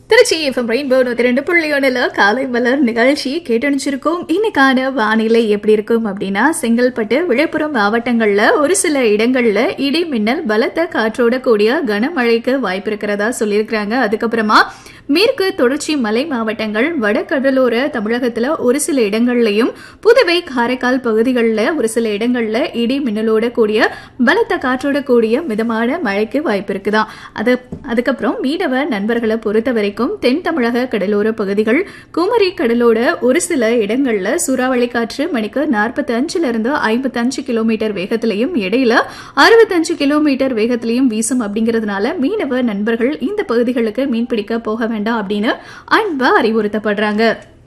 Trichy FM rainbow நூத்தி ரெண்டு புள்ளி ஒண்ணுல காலை மலர் நிகழ்ச்சி கேட்டணிச்சிருக்கோம் இன்னைக்கான வானிலை எப்படி இருக்கும் அப்படின்னா செங்கல்பட்டு விழுப்புரம் மாவட்டங்கள்ல ஒரு சில இடங்கள்ல இடி மின்னல் பலத்த காற்றோட கூடிய கனமழைக்கு வாய்ப்பு இருக்கிறதா சொல்லியிருக்கிறாங்க அதுக்கப்புறமா மேற்கு தொடர்ச்சி மலை மாவட்டங்கள் வடகடலோர தமிழகத்துல ஒரு சில இடங்கள்லயும் புதுவை காரைக்கால் பகுதிகளில் ஒரு சில இடங்கள்ல இடி மின்னலோட கூடிய பலத்த காற்றோட கூடிய மிதமான மழைக்கு வாய்ப்பு இருக்குதாம் அது அதுக்கப்புறம் மீனவ நண்பர்களை பொறுத்த வரைக்கும் தென் தமிழக கடலோர பகுதிகள் குமரி கடலோட ஒரு சில இடங்கள்ல சூறாவளி காற்று மணிக்கு நாற்பத்தி அஞ்சுல இருந்து ஐம்பத்தி அஞ்சு கிலோமீட்டர் வேகத்திலையும் இடையில அறுபத்தஞ்சு கிலோமீட்டர் வேகத்திலையும் வீசும் அப்படிங்கறதுனால மீனவ நண்பர்கள் இந்த பகுதிகளுக்கு மீன்பிடிக்க போக வேண்டாம் அப்படின்னு அன்பா அறிவுறுத்தப்படுறாங்க